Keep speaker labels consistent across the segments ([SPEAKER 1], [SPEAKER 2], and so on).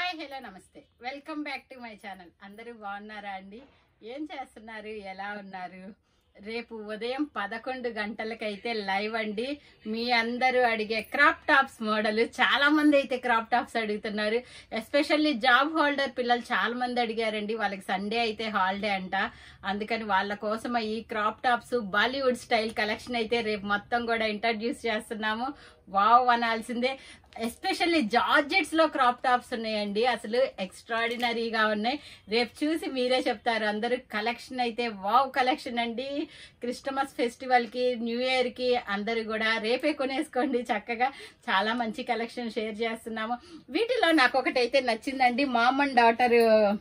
[SPEAKER 1] hi hello నమస్తే welcome back to my channel అందరూ బాగున్నారా అండి ఏం చేస్తున్నారు ఎలా ఉన్నారు రేపు ఉదయం పదకొండు గంటలకైతే లైవ్ అండి మీ అందరూ అడిగే క్రాప్ టాప్స్ మోడల్ చాలా మంది అయితే క్రాప్ టాప్స్ అడుగుతున్నారు ఎస్పెషల్లీ జాబ్ హోల్డర్ పిల్లలు చాలా మంది అడిగారండి వాళ్ళకి సండే అయితే హాలిడే అంట అందుకని వాళ్ళ కోసం ఈ crop tops Bollywood style collection అయితే రేపు మొత్తం కూడా ఇంట్రడ్యూస్ చేస్తున్నాము వావ్ అనాల్సిందే ఎస్పెషల్లీ జార్జెట్స్ లో క్రాప్ టాప్స్ ఉన్నాయండి అసలు ఎక్స్ట్రాడినరీగా ఉన్నాయి రేపు చూసి మీరే చెప్తారు అందరూ కలెక్షన్ అయితే వావ్ కలెక్షన్ అండి క్రిస్టమస్ ఫెస్టివల్ కి న్యూ ఇయర్ కి అందరూ కూడా రేపే కొనేసుకోండి చక్కగా చాలా మంచి కలెక్షన్ షేర్ చేస్తున్నాము వీటిలో నాకు ఒకటైతే నచ్చిందండి mom and daughter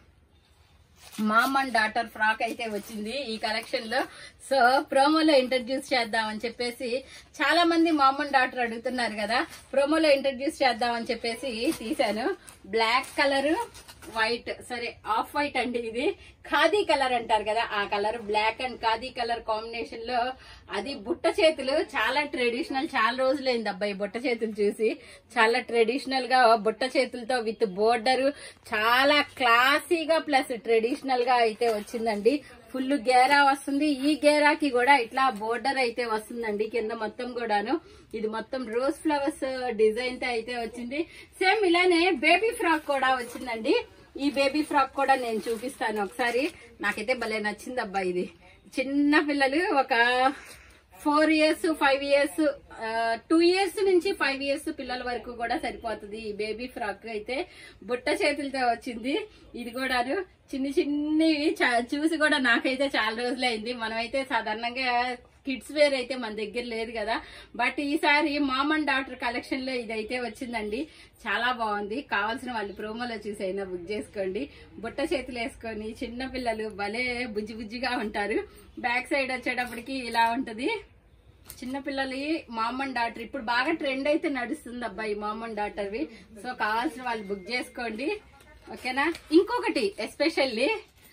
[SPEAKER 1] mom and daughter frock అయితే వచ్చింది ఈ కలెక్షన్ లో సో ప్రోమోలో ఇంట్రడ్యూస్ చేద్దామని చెప్పేసి చాలా మంది మామ్ అండ్ డాటర్ అడుగుతున్నారు కదా ప్రోమోలో ఇంట్రడ్యూస్ చేద్దామని చెప్పేసి తీసాను బ్లాక్ కలర్ వైట్ సరే ఆఫ్ వైట్ అండి ఇది ఖాదీ కలర్ అంటారు కదా ఆ colour black and khadi colour combination లో అది బుట్ట చేతులు చాలా ట్రెడిషనల్ చాలా రోజులైంది అబ్బాయి బుట్ట చేతులు చూసి చాలా ట్రెడిషనల్ గా బుట్ట చేతులతో విత్ బోర్డర్ చాలా క్లాసీగా ప్లస్ ట్రెడిషనల్ గా అయితే వచ్చిందండి ఫుల్ గేరా వస్తుంది ఈ గేరాకి కూడా ఇట్లా బోర్డర్ అయితే వస్తుందండి కింద మొత్తం కూడాను ఇది మొత్తం రోజ్ ఫ్లవర్స్ డిజైన్ తో అయితే వచ్చింది సేమ్ ఇలానే బేబీ ఫ్రాక్ కూడా వచ్చిందండి ఈ బేబీ ఫ్రాక్ కూడా నేను చూపిస్తాను ఒకసారి నాకైతే భలే నచ్చింది అబ్బా ఇది చిన్న పిల్లలు ఒక four years five years two years నుంచి ఫైవ్ ఇయర్స్ పిల్లల వరకు కూడా సరిపోతుంది ఈ బేబీ ఫ్రాక్ అయితే బుట్ట చేతులతో వచ్చింది ఇది కూడా చిన్ని చిన్ని చా- చూసి కూడా నాకైతే చాలా రోజులైంది మనమైతే సాధారణంగా కిడ్స్ వేర్ అయితే మన దగ్గర లేదు కదా బట్ ఈసారి మామ్ అండ్ డాటర్ కలెక్షన్ లో ఇదైతే వచ్చిందండి చాలా బాగుంది కావాల్సిన వాళ్ళు ప్రోమోలో చూసి అయినా బుక్ చేసుకోండి బుట్ట చేతులు వేసుకొని చిన్న పిల్లలు భలే బుజ్జి బుజ్జిగా ఉంటారు బ్యాక్ సైడ్ వచ్చేటప్పటికి ఇలా ఉంటది చిన్న పిల్లలు మామ్ అండ్ డాటర్ ఇప్పుడు బాగా ట్రెండ్ అయితే నడుస్తుంది అబ్బాయి మామ్ అండ్ డాటర్వి సో కావాల్సిన వాళ్ళు బుక్ చేసుకోండి ఓకేనా ఇంకొకటి ఎస్పెషల్లీ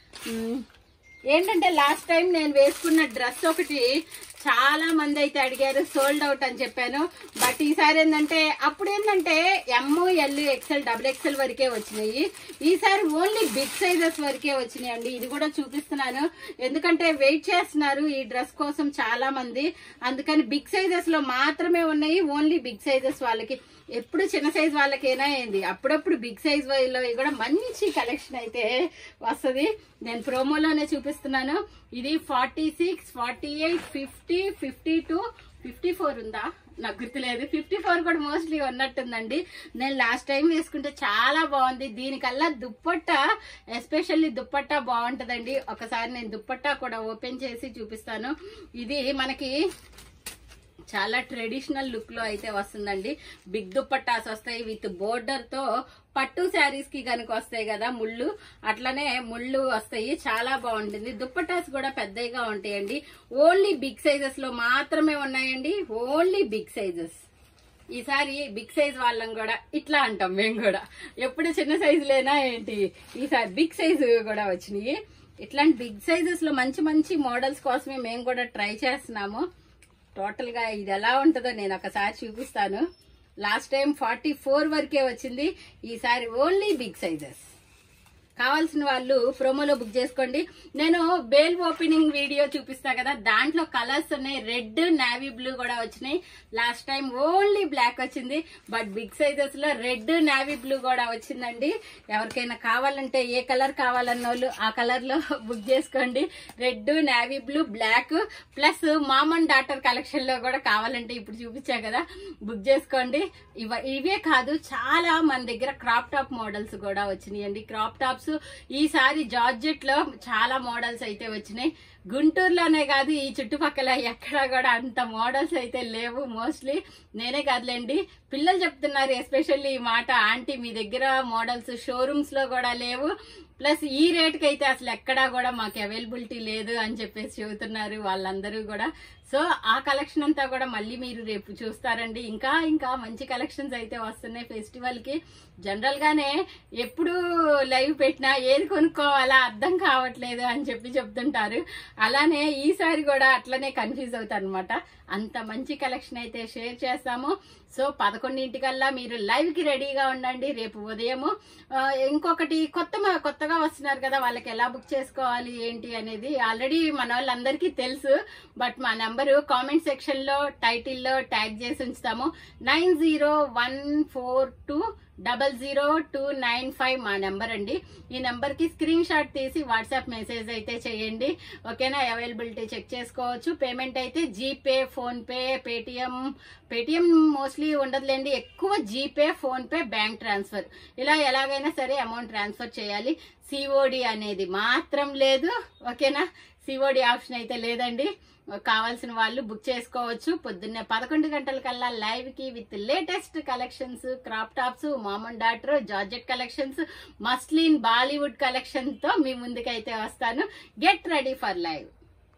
[SPEAKER 1] ఏంటంటే లాస్ట్ టైం నేను వేసుకున్న డ్రెస్ ఒకటి చాలా మంది అయితే అడిగారు సోల్డ్ అవుట్ అని చెప్పాను బట్ ఈసారి ఏంటంటే అప్పుడు ఏంటంటే M L XL double XL వరకే వచ్చినాయి ఈసారి ఓన్లీ బిగ్ సైజెస్ వరకే వచ్చినాయి అండి ఇది కూడా చూపిస్తున్నాను ఎందుకంటే వెయిట్ చేస్తున్నారు ఈ డ్రెస్ కోసం చాలా మంది అందుకని బిగ్ సైజెస్ లో మాత్రమే ఉన్నాయి ఓన్లీ బిగ్ సైజెస్ వాళ్ళకి ఎప్పుడు చిన్న సైజ్ వాళ్ళకైనా ఏంది అప్పుడప్పుడు బిగ్ సైజ్ లో కూడా మంచి కలెక్షన్ అయితే వస్తుంది నేను ప్రోమోలోనే చూపిస్తున్నాను ఇది forty six forty eight fifty fifty two fifty four ఉందా నాకు గుర్తులేదు ఫిఫ్టీ ఫోర్ కూడా మోస్ట్లీ ఉన్నట్టుందండి నేను లాస్ట్ టైం వేసుకుంటే చాలా బాగుంది దీనికల్లా దుప్పట్టా ఎస్పెషల్లీ దుప్పట్టా బాగుంటదండి ఒకసారి నేను దుప్పట్టా కూడా ఓపెన్ చేసి చూపిస్తాను ఇది మనకి చాలా ట్రెడిషనల్ లుక్ లో అయితే వస్తుందండి బిగ్ దుప్పట్టాస్ వస్తాయి విత్ బోర్డర్ తో పట్టు శారీస్ కి కనుక వస్తాయి కదా ముళ్ళు అట్లనే ముళ్ళు వస్తాయి చాలా బాగుంటుంది దుప్పట్టాస్ కూడా పెద్దగా ఉంటాయండి ఓన్లీ బిగ్ సైజెస్ లో మాత్రమే ఉన్నాయండి ఓన్లీ బిగ్ సైజెస్ ఈసారి బిగ్ సైజ్ వాళ్ళం కూడా ఇట్లా అంటాం మేము కూడా ఎప్పుడు చిన్న సైజులేనా ఏంటి ఈసారి బిగ్ సైజు కూడా వచ్చినాయి ఇట్లాంటి బిగ్ సైజెస్ లో మంచి మంచి మోడల్స్ కోసమే మేము కూడా ట్రై చేస్తున్నాము టోటల్ గా ఇది ఎలా ఉంటుందో నేను ఒకసారి చూపిస్తాను లాస్ట్ టైం ఫార్టీ ఫోర్ వరకే వచ్చింది ఈసారి ఓన్లీ బిగ్ సైజెస్ కావాల్సిన వాళ్ళు ప్రోమోలో బుక్ చేసుకోండి నేను బేల్ ఓపెనింగ్ వీడియో చూపిస్తా కదా దాంట్లో కలర్స్ ఉన్నాయి రెడ్ నావీ బ్లూ కూడా వచ్చినాయి లాస్ట్ టైం ఓన్లీ బ్లాక్ వచ్చింది బట్ బిగ్ సైజెస్ లో రెడ్ నావీ బ్లూ కూడా వచ్చిందండి ఎవరికైనా కావాలంటే ఏ కలర్ కావాలన్న వాళ్ళు ఆ కలర్ లో బుక్ చేసుకోండి red navy blue black plus mom and daughter collection లో కూడా కావాలంటే ఇప్పుడు చూపించా కదా బుక్ చేసుకోండి ఇవ ఇవే కాదు చాలా మన దగ్గర క్రాప్ టాప్ మోడల్స్ కూడా వచ్చినాయండి క్రాప్ టాప్స్ ఈసారి జార్జెట్ లో చాలా మోడల్స్ అయితే వచ్చినాయి గుంటూరులోనే కాదు ఈ చుట్టుపక్కల ఎక్కడా కూడా అంత మోడల్స్ అయితే లేవు మోస్ట్లీ నేనే కాదులేండి పిల్లలు చెప్తున్నారు ఎస్పెషల్లీ ఈ మాట ఆంటీ మీ దగ్గర మోడల్స్ షోరూమ్స్ లో కూడా లేవు ప్లస్ ఈ రేట్ కి అయితే అసలు ఎక్కడా కూడా మాకు అవైలబిలిటీ లేదు అని చెప్పేసి చెబుతున్నారు వాళ్ళందరూ కూడా సో ఆ కలెక్షన్ అంతా కూడా మళ్ళీ మీరు రేపు చూస్తారండి ఇంకా ఇంకా మంచి కలెక్షన్స్ అయితే వస్తున్నాయి ఫెస్టివల్ కి జనరల్ గానే ఎప్పుడు లైవ్ పెట్టినా ఏది కొనుక్కోవాలా అర్థం కావట్లేదు అని చెప్పి చెప్తుంటారు అలానే ఈసారి కూడా అట్లనే కన్ఫ్యూజ్ అవుతాను అనమాట అంత మంచి కలెక్షన్ అయితే షేర్ చేస్తాము సో పదకొండింటికల్లా మీరు లైవ్ కి రెడీగా ఉండండి రేపు ఉదయము ఆ, ఇంకొకటి కొత్త మ- కొత్తగా వస్తున్నారు కదా వాళ్ళకి ఎలా బుక్ చేసుకోవాలి ఏంటి అనేది ఆల్రెడీ మన వాళ్ళందరికీ తెలుసు బట్ మా నెంబరు కామెంట్ సెక్షన్ లో టైటిల్ లో ట్యాగ్ చేసి ఉంచుతాము nine zero one four two double zero two nine five మా నెంబర్ అండి ఈ నెంబర్ కి స్క్రీన్ షాట్ తీసి వాట్సాప్ మెసేజ్ అయితే చేయండి ఓకేనా అవైలబిలిటీ చెక్ చేసుకోవచ్చు పేమెంట్ అయితే GPay PhonePe Paytm Paytm mostly ఉండదులేండి ఎక్కువ GPay PhonePe bank transfer ఇలా ఎలాగైనా సరే అమౌంట్ ట్రాన్స్ఫర్ చేయాలి సిఓడి అనేది మాత్రం లేదు ఓకేనా సిఓడి ఆప్షన్ అయితే లేదండి కావాల్సిన వాళ్ళు బుక్ చేసుకోవచ్చు పొద్దున్నే పదకొండు గంటల కల్లా లైవ్ కి with latest collections crop tops mom and daughter georgette collections muslin Bollywood collection తో మీ ముందుకైతే వస్తాను గెట్ రెడీ ఫర్ లైవ్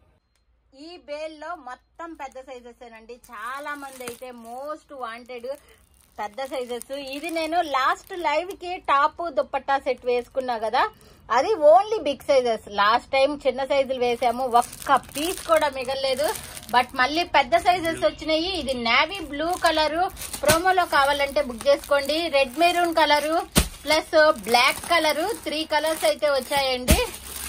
[SPEAKER 1] ఈ బేల్లో మొత్తం పెద్ద సైజెస్ అండి చాలా మంది అయితే మోస్ట్ వాంటెడ్ పెద్ద సైజెస్ ఇది నేను లాస్ట్ లైవ్ కి టాప్ దుప్పట్టా సెట్ వేసుకున్నా కదా అది only big sizes last time చిన్న సైజులు వేసాము ఒక్క పీస్ కూడా మిగలలేదు బట్ మళ్ళీ పెద్ద సైజెస్ వచ్చినాయి ఇది నేవీ బ్లూ కలరు ప్రోమోలో కావాలంటే బుక్ చేసుకోండి red maroon colour plus black colour three colours అయితే వచ్చాయండి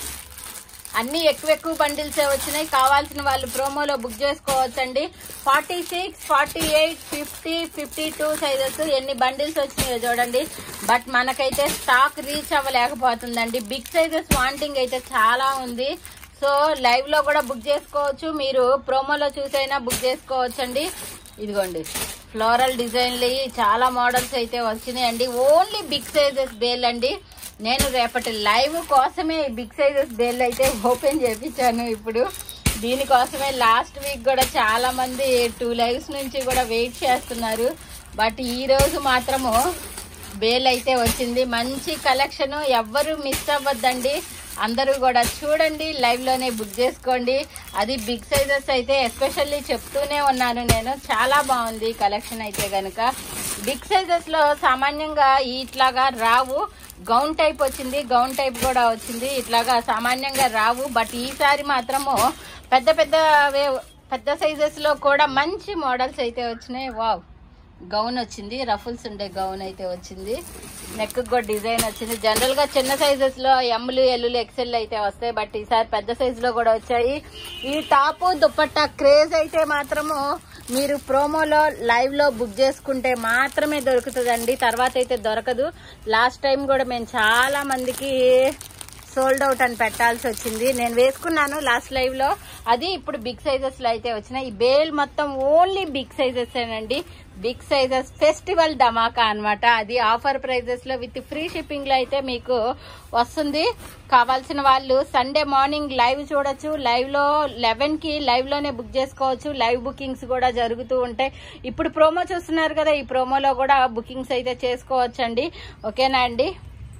[SPEAKER 1] అన్ని ఎక్కువ ఎక్కువ బండిల్సే వచ్చినాయి కావాల్సిన వాళ్ళు ప్రోమోలో బుక్ చేసుకోవచ్చండి forty six forty eight fifty fifty two sizes ఎన్ని బండిల్స్ వచ్చినాయో చూడండి బట్ మనకైతే స్టాక్ రీచ్ అవ్వలేకపోతుందండి బిగ్ సైజెస్ వాంటింగ్ అయితే చాలా ఉంది సో లైవ్ లో కూడా బుక్ చేసుకోవచ్చు మీరు ప్రోమోలో చూసైనా బుక్ చేసుకోవచ్చండి ఇదిగోండి ఫ్లోరల్ డిజైన్లు చాలా మోడల్స్ అయితే వచ్చినాయండి ఓన్లీ బిగ్ సైజెస్ బేల్ అండి నేను రేపటి లైవ్ కోసమే ఈ బిగ్ సైజెస్ బేల్ అయితే ఓపెన్ చేపించాను ఇప్పుడు దీనికోసమే లాస్ట్ వీక్ కూడా చాలా మంది టూ లైవ్స్ నుంచి కూడా వెయిట్ చేస్తున్నారు బట్ ఈ రోజు మాత్రము బేల్ అయితే వచ్చింది మంచి కలెక్షన్ ఎవ్వరు మిస్ అవ్వద్దండి అందరూ కూడా చూడండి లైవ్ లోనే బుక్ చేసుకోండి అది బిగ్ సైజెస్ అయితే ఎస్పెషల్లీ చెప్తూనే ఉన్నాను నేను చాలా బాగుంది కలెక్షన్ అయితే గనుక బిగ్ సైజెస్ లో సామాన్యంగా ఇట్లాగా రావు గౌన్ టైప్ వచ్చింది గౌన్ టైప్ కూడా వచ్చింది ఇట్లాగా సామాన్యంగా రావు బట్ ఈసారి మాత్రము పెద్ద పెద్ద వే- పెద్ద సైజెస్ లో కూడా మంచి మోడల్స్ అయితే వచ్చినాయి వావ్ గౌన్ వచ్చింది రఫుల్స్ ఉండే గౌన్ అయితే వచ్చింది నెక్ కూడా డిజైన్ వచ్చింది జనరల్ గా చిన్న సైజెస్ లో ఎమ్లు ఎల్లులు ఎక్సెల్ అయితే వస్తాయి బట్ ఈసారి పెద్ద సైజ్ లో కూడా వచ్చాయి ఈ టాప్ దుపట్టా క్రేజ్ అయితే మాత్రము మీరు ప్రోమోలో లైవ్ లో బుక్ చేసుకుంటే మాత్రమే దొరుకుతుందండి తర్వాత అయితే దొరకదు లాస్ట్ టైం కూడా మేము చాలా మందికి సోల్డ్ అవుట్ అని పెట్టాల్సి వచ్చింది నేను వేసుకున్నాను లాస్ట్ లైవ్ లో అది ఇప్పుడు బిగ్ సైజెస్ లో అయితే వచ్చినాయి ఈ బేల్ మొత్తం ఓన్లీ బిగ్ సైజెస్ ఏనండి బిగ్ సైజెస్ ఫెస్టివల్ ధమాకా అన్నమాట అది ఆఫర్ ప్రైజెస్ లో విత్ ఫ్రీ షిప్పింగ్ లో అయితే మీకు వస్తుంది కావాల్సిన వాళ్ళు సండే మార్నింగ్ లైవ్ చూడొచ్చు లైవ్ లో లెవెన్ కి లైవ్ లోనే బుక్ చేసుకోవచ్చు లైవ్ బుకింగ్స్ కూడా జరుగుతూ ఉంటాయి ఇప్పుడు ప్రోమో చూస్తున్నారు కదా ఈ ప్రోమోలో కూడా బుకింగ్స్ అయితే చేసుకోవచ్చండి ఓకేనా అండి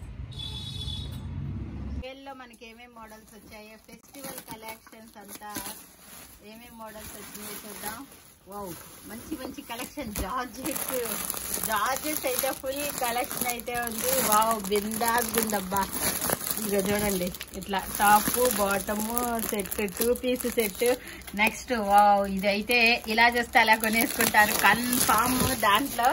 [SPEAKER 1] లో మనకి ఏమేమి మోడల్స్ వచ్చాయో ఫెస్టివల్ కలెక్షన్స్ అంతా ఏమేమి మోడల్స్ వచ్చినాయో చూద్దాం వావ్ మంచి మంచి కలెక్షన్ జార్జెట్ జార్జెస్ అయితే ఫుల్ కలెక్షన్ అయితే ఉంది వావ్ బిందాస్ బిందబ్బా ఇక చూడండి ఇట్లా top bottom set two piece set next wow ఇదైతే ఇలా చేస్తే అలా కొనేసుకుంటారు కన్ఫామ్ దాంట్లో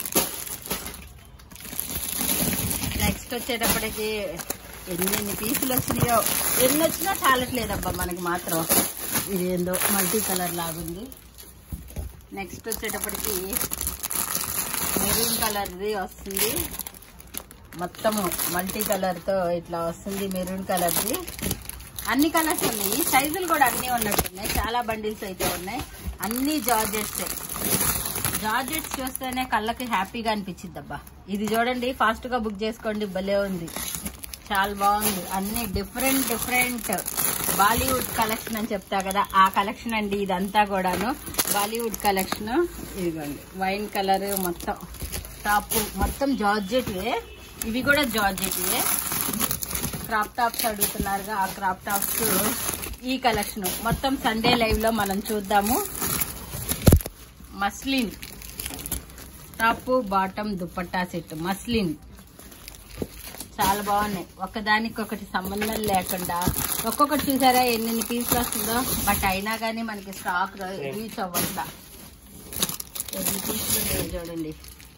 [SPEAKER 1] నెక్స్ట్ వచ్చేటప్పటికి ఎన్ని ఎన్ని పీసులు వచ్చినాయో ఎన్ని వచ్చినా చాలట్లేదబ్బా మనకి మాత్రం ఇది ఏందో మల్టీ కలర్ లాగుంది నెక్స్ట్ వచ్చేటప్పటికి మెరూన్ కలర్ది వస్తుంది మొత్తము మల్టీ కలర్తో ఇట్లా వస్తుంది మెరూన్ కలర్ది అన్ని కలర్స్ ఉన్నాయి సైజులు కూడా అన్నీ ఉన్నట్టున్నాయి చాలా బండిల్స్ అయితే ఉన్నాయి అన్ని జార్జెట్సే జార్జెట్స్ చూస్తేనే కళ్ళకి హ్యాపీగా అనిపించింది అబ్బా ఇది చూడండి ఫాస్ట్ గా బుక్ చేసుకోండి భలే ఉంది చాలా బాగుంది అన్ని డిఫరెంట్ డిఫరెంట్ బాలీవుడ్ కలెక్షన్ అని చెప్తా కదా ఆ కలెక్షన్ అండి ఇదంతా కూడాను బాలీవుడ్ కలెక్షన్ ఇదిగోండి వైన్ కలర్ మొత్తం టాప్ మొత్తం జార్జెట్వే ఇవి కూడా జార్జెట్వే క్రాప్ టాప్స్ అడుగుతున్నారుగా ఆ క్రాప్ టాప్స్ ఈ కలెక్షన్ మొత్తం సండే లైవ్ లో మనం చూద్దాము muslin top bottom dupatta set muslin చాలా బాగున్నాయి ఒకదానికొకటి సంబంధం లేకుండా ఒక్కొక్కటి చూసారా ఎన్ని పీసులు వస్తుందో బట్ అయినా కానీ మనకి స్టాక్ రీచ్ అవ్వట్లా ఎన్ని పీసులు ఉన్నాయో చూడండి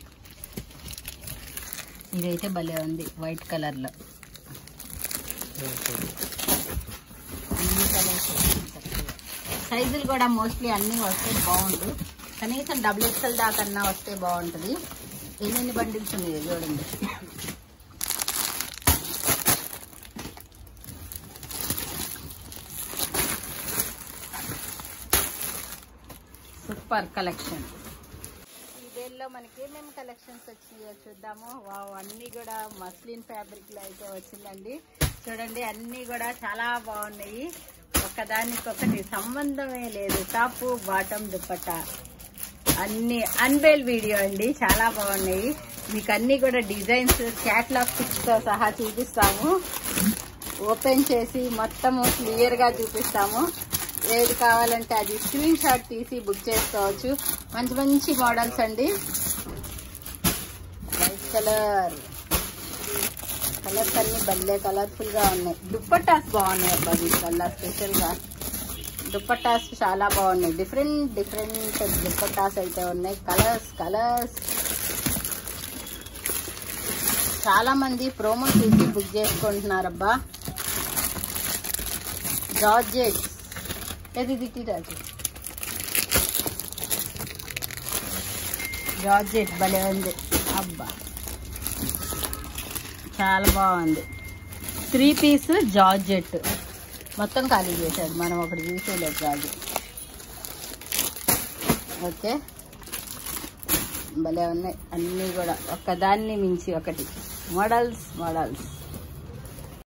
[SPEAKER 1] ఇదైతే భలే ఉంది వైట్ కలర్ లో అన్ని కలర్స్ సైజులు కూడా మోస్ట్లీ అన్ని వస్తే బాగుండు కనీసం డబుల్ ఎక్స్ఎల్ దాకన్నా వస్తే బాగుంటుంది ఎన్నెన్ని బండిల్స్ ఉన్నాయో చూడండి సూపర్ కలెక్షన్ ఇదేళ్ళలో మనకి ఏమేమి కలెక్షన్స్ వచ్చినాయో చూద్దాము వావ్ అన్ని కూడా మస్లిన్ ఫ్యాబ్రిక్ లో అయితే వచ్చిందండి చూడండి అన్ని కూడా చాలా బాగున్నాయి ఒకదానికొకటి సంబంధమే లేదు టాప్ బాటమ్ దుప్పట్టా అన్ని అన్వేల్ వీడియో అండి చాలా బాగున్నాయి మీకు అన్ని కూడా డిజైన్స్ క్యాట్లాగ్ పిక్స్ తో సహా చూపిస్తాము ఓపెన్ చేసి మొత్తము క్లియర్ గా చూపిస్తాము ఏది కావాలంటే అది స్క్రీన్ షాట్ తీసి బుక్ చేసుకోవచ్చు మంచి మంచి మోడల్స్ అండి వైట్ కలర్ కలర్స్ అన్ని భలే కలర్ఫుల్ గా ఉన్నాయి దుప్పటాస్ బాగున్నాయి అబ్బా వీటికల్లా స్పెషల్ గా దుప్పటాస్ చాలా బాగున్నాయి డిఫరెంట్ డిఫరెంట్ దుప్పటాస్ అయితే ఉన్నాయి కలర్స్ కలర్స్ చాలా మంది ప్రోమో చూసి బుక్ చేసుకుంటున్నారబ్బా జార్జెట్ ఏది దిట్టి రాజు జార్జెట్ భలే ఉంది అబ్బా చాలా బాగుంది త్రీ పీస్ జార్జెట్ మొత్తం ఖాళీ చేశాడు మనం ఒకటి చూసేలేదు రాజు ఓకే భలే ఉన్నాయి అన్నీ కూడా ఒక్కదాన్ని మించి ఒకటి మోడల్స్ మోడల్స్